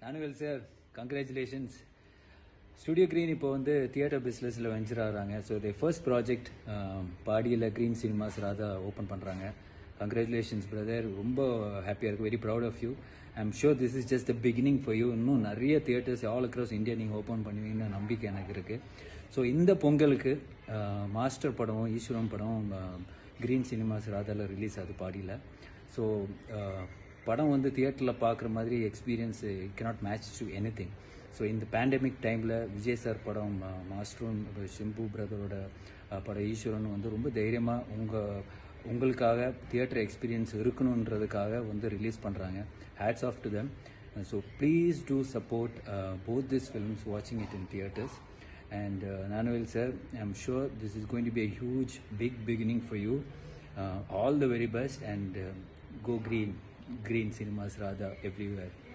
நானுவேல் sir congratulations Studio Green இப்போ வந்து theatre பிஸ்னஸில் வெஞ்சர் ஆகிறாங்க ஸோ தே ஃபர்ஸ்ட் ப்ராஜெக்ட் பாடியில் க்ரீன் சினிமாஸ் ராதா ஓப்பன் பண்ணுறாங்க கங்க்ராச்சுலேஷன்ஸ் பிரதர் ரொம்ப ஹாப்பியாக இருக்குது very proud of you I am sure this is just the beginning for you இன்னும் நிறைய தியேட்டர்ஸ் ஆல் அக்ராஸ் இந்தியா நீங்கள் ஓப்பன் பண்ணுவீங்கன்னு நம்பிக்கை எனக்கு இருக்குது ஸோ இந்த பொங்கலுக்கு மாஸ்டர் படம் ஈஸ்வரம் படம் க்ரீன் சினிமாஸ் ராதாவில் ரிலீஸ் ஆகுது பாடியில் ஸோ படம் வந்து தியேட்டரில் பார்க்குற மாதிரி experience cannot match to anything so இந்த பேண்டமிக் டைமில் விஜய் சார் படம் மா- மாஸ்டரும் ஷிம்பு பிரதரோட அஹ், படம் ஈஸ்வரன் வந்து ரொம்ப தைரியமாக உங்கள் உங்களுக்காக தியேட்டர் எக்ஸ்பீரியன்ஸ் இருக்கணுன்றதுக்காக வந்து ரிலீஸ் பண்ணுறாங்க hats off to them so please do support both this films வாட்சிங் it in theatres And uh, Nanuel sir, I'm sure this is going to be a huge, big beginning for you. Uh, all the very best and um, go green, green cinemas rather everywhere.